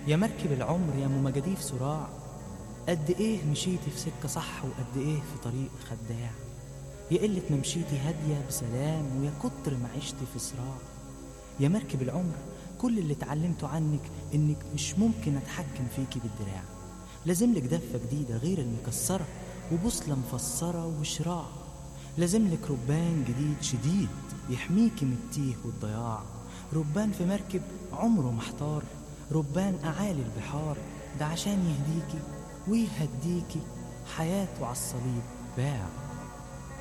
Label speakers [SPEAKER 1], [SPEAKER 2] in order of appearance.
[SPEAKER 1] يا مركب العمر يا مجاديف صراع قد ايه مشيتي في سكة صح وقد ايه في طريق خداع يا قلة ما مشيتي هادية بسلام ويا كتر ما عشتي في صراع يا مركب العمر كل اللي اتعلمته عنك انك مش ممكن اتحكم فيكي بالدراع لازم لك دفة جديدة غير المكسرة وبوصلة مفسرة وشراع لازم لك ربان جديد شديد يحميكي من التيه والضياع ربان في مركب عمره محتار ربان أعالي البحار ده عشان يهديكي ويهديكي حياته على الصليب باع